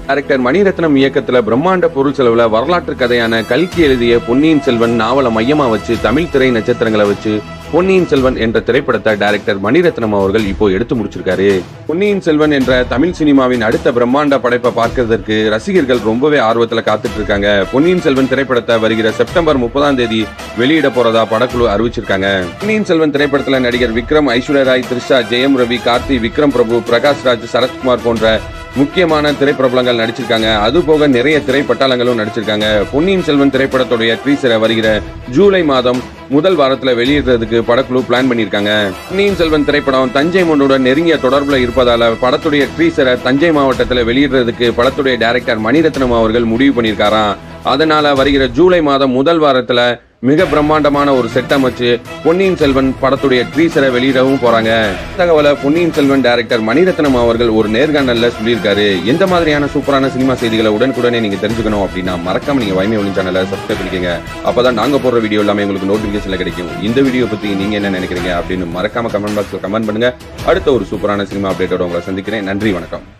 director Mani Ratnam இயக்கத்துல பிரம்மாண்ட பொருள் செலவுல வரலாற்று கதையான கல்கி எழுதிய பொன்னியின் செல்வன் நாவலை மையமா வச்சு தமிழ் திரை நட்சத்திரங்களை வச்சு பொன்னியின் செல்வன் என்ற திரைப்படத்தை டைரக்டர் மணிரத்னம் அவர்கள் இப்போ எடுத்து முடிச்சிருக்காரு பொன்னியின் செல்வன் என்ற தமிழ் சினிமாவின் அடுத்த பிரம்மாண்ட படைப்பை பார்க்கறதற்கு ரசிகர்கள் ரொம்பவே ஆர்வத்துல காத்துட்டு இருக்காங்க பொன்னியின் செல்வன் திரைப்படத்தை வருகிற செப்டம்பர் முப்பதாம் தேதி வெளியிட போறதா படக்குழு அறிவிச்சிருக்காங்க பொன்னியின் செல்வன் திரைப்படத்துல நடிகர் விக்ரம் ஐஸ்வர்யா ராய் த்ரிஷா ஜெயம் ரவி கார்த்தி விக்ரம் பிரபு பிரகாஷ் ராஜ் சரத்குமார் போன்ற முக்கியமான திரைப்பிரபலங்கள் நடிச்சிருக்காங்க அது போக நிறைய திரைப்பட்டாளங்களும் நடிச்சிருக்காங்க பொன்னியின் செல்வன் திரைப்படத்துடைய ட்ரீசரை வருகிற ஜூலை மாதம் முதல் வாரத்துல வெளியிடுறதுக்கு படக்குழு பிளான் பண்ணியிருக்காங்க பொன்னியின் செல்வன் திரைப்படம் தஞ்சை மண்ணுடன் நெருங்கிய தொடர்புல இருப்பதால படத்துடைய ட்ரீசரை தஞ்சை மாவட்டத்துல வெளியிடுறதுக்கு படத்துடைய டைரக்டர் மணிரத்னம் அவர்கள் முடிவு பண்ணியிருக்காராம் அதனால வருகிற ஜூலை மாதம் முதல் வாரத்துல மிக பிரம்மாண்டமான ஒரு செட் அமைச்சு பொன்னியின் செல்வன் படத்துடைய ட்ரீசரை வெளியிடவும் போறாங்க தகவலை பொன்னியின் செல்வன் டைரக்டர் மணிரத்னம் அவர்கள் ஒரு நேர்காணல்ல சொல்லியிருக்காரு எந்த மாதிரியான சூப்பரான சினிமா செய்திகளை உடனுக்குடனே நீங்க தெரிஞ்சுக்கணும் அப்படின்னா மறக்காம நீங்க வைமை ஒளி சேனலை சப்ஸ்கிரைப் பண்ணிக்கங்க அப்பதான் நாங்க போடுற வீடியோ எல்லாமே உங்களுக்கு நோட்டிபிகேஷன்ல கிடைக்கும் இந்த வீடியோ பத்தி நீங்க என்ன நினைக்கிறீங்க அப்படின்னு மறக்காம கமெண்ட் பாக்ஸ்ல கமெண்ட் பண்ணுங்க அடுத்த ஒரு சூப்பரான சினிமா அப்டேட்டோட உங்களை சந்திக்கிறேன் நன்றி வணக்கம்